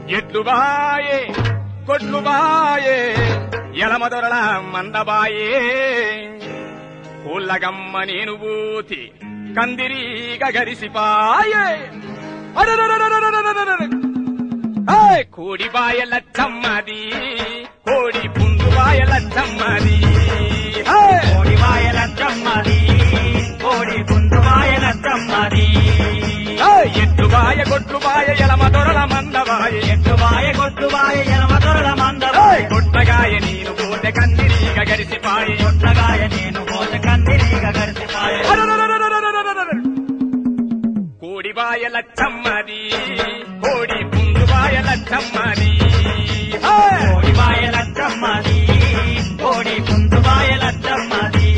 ఎట్లు బాయే కొట్లు బాయే ఎలమదొరల మందబాయే కూల్లగమ్మ నేను బూతి కందిరీగ గరిసిపాయే అరెరెరెరెరెరెరెరెరెరె. ఏయ్! కోడి బాయ లచ్చమ్మది కోడి పుండు బాయ లచ్చమ్మది ఏయ్! కోడి వాయల చమ్మది కోడి పుండు వాయల చమ్మది ఏయ్! ఎట్లు బాయ కొట్లు బాయ ఎలమ దొరల మందబాయ ఎట్టు వాయ కొట్టు వాయ ఎనమ దొరల మందర ఏయ్! కొట్టగాయ నేను పోతే కందిరీగ గరిసిపాయే కొట్టగాయ నేను పోత కందిరీగ గరిసిపాయ అరెరెరెరెరెరెరెరెరె. కోడి బాయ లచ్చమ్మది కోడి పుండు బాయ లచ్చమ్మది ఏయ్! కోడి వాయల చమ్మది కోడి పుండు వాయల చమ్మది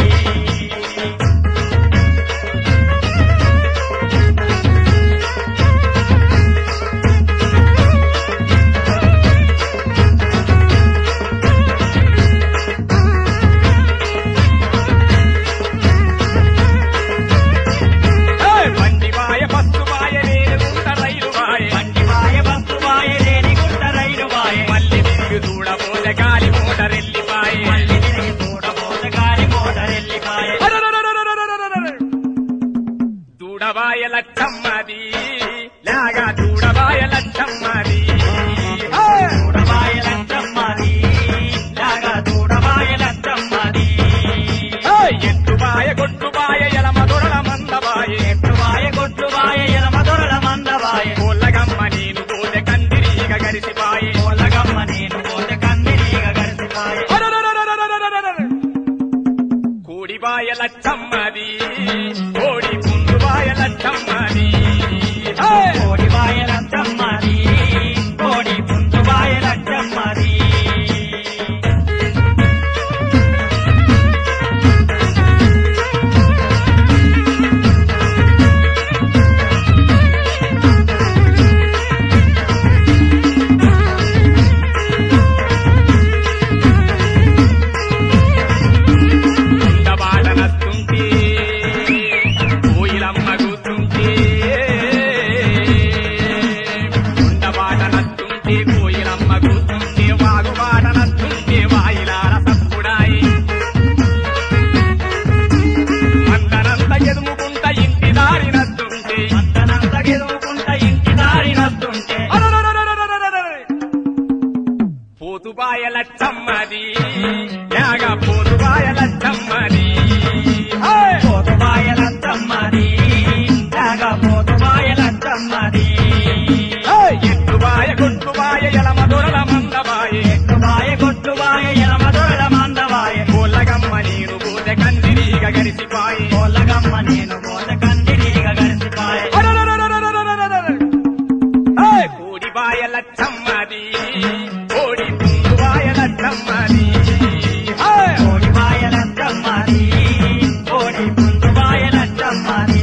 ఏయ్! బండి బాయ బస్సు బాయ రేగుంట రైలు బాయ బండి వాయ బస్సు వాయ రేణి గుట్ట రైలు వాయ మళ్ళీ తిరిగి చూడబోతే గాలి మోటరెల్లిపాయ మళ్ళీ తిరిగి చూడబోత గాలి మోటరెల్లిపాయ దూడబాయ లచ్చమ్మది లాగా దూడబాయ లచ్చమ్మది చూడవాయల చమ్మది లాగా చూడవాయల చమ్మది ఎత్తుబాయ కొట్టుబాయ ఎలమ దొరల మందబాయ ఎట్టువాయ కొట్టువాయ ఎలమ దొరల మందవాయ కోళ్ళగమ్మ నేను పోతే కందిరీగ గరిసిపాయ కోలగమ్మ నేను పోత కందిరీగ గరిసిపాయ కోడిబాయ లచ్చమ్మది కోడి పుండుబాయ లచ్చమ్మది కోడి వాయల చమ్మది కోడి పుంజు వాయల చమ్మది ఉండబాట నస్తుంటే కోయిలమ్మ కూతుంటే ఉండబాట నస్తుంటే కోయిలమ్మ కూతుంటే వాగుబాట నస్తుంటే వాయిలాల సప్పుడాయి అందనంత ఎదుముకుంట ఇంటి దారి నస్తుంటే అంతనంత గెలువుకుంట ఇంటి దారి నస్తుంటే పోతుబాయ లచ్చమ్మది యాగ పోతుబాయ లచ్చమ్మది పోతు వాయల చమ్మది లాగా పోతు వాయల చమ్మది ఎత్తుబాయ కొట్టుబాయ ఎలమ దొరల మందబాయ ఎట్టువాయ కొట్టువాయ ఎలమ దొరల మందవాయ కోళ్ళగమ్మ నేను పోతే కందిరీగ గరిసిపాయ కోలగమ్మ నేను పోత కందిరీగ గరిసిపాయ కోడిబాయ లచ్చమ్మది కోడి పుండుబాయ లచ్చమ్మది కోడి వాయల చమ్మది కోడి పుంజు వాయల చమ్మది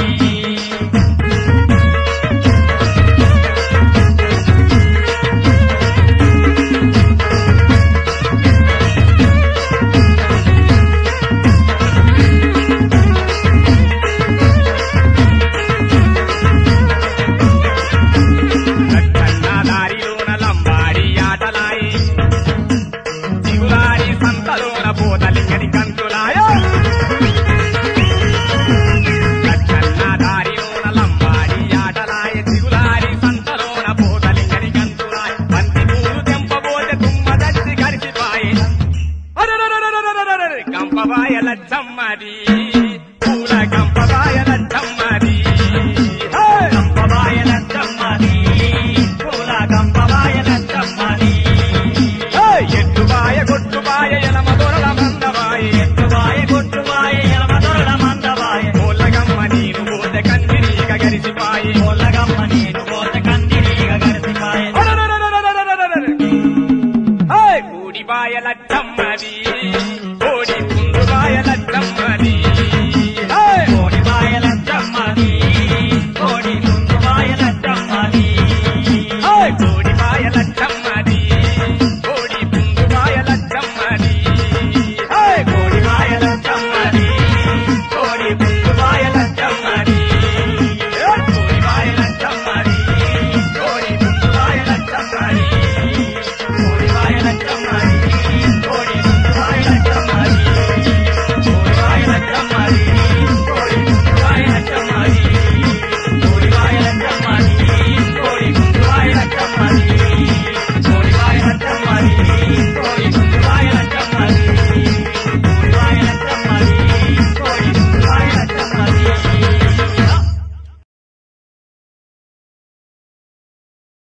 లచ్చన్న దారిలోన లంబాడి ఆటలాయి దిగులాడి సంతలోన పోతలింగని కంతులాయ లచ్చన్న దారిలోన లంబాడి ఆటలాయ దిగులాడి సంతలోన పోతలింగని కంతులాయ బంతి పూలు తెంపబోతే తుమ్మ దచ్చి గరిచిపాయే గంపబాయ లచ్చమ్మది పూల గంపబాయ లచ్చమ్మది గంపవాయల చమ్మది పూల గంపవాయల చమ్మది ఎట్టుబాయ కొట్టుబాయ ఎలమ దొరల మందబాయ ఎట్టువాయ కొట్టువాయ ఎలమ దొరల మందవాయ కోళ్ళగమ్మ నేను పోతే కందిరీగ గరిసిపాయి కోలగమ్మ నేను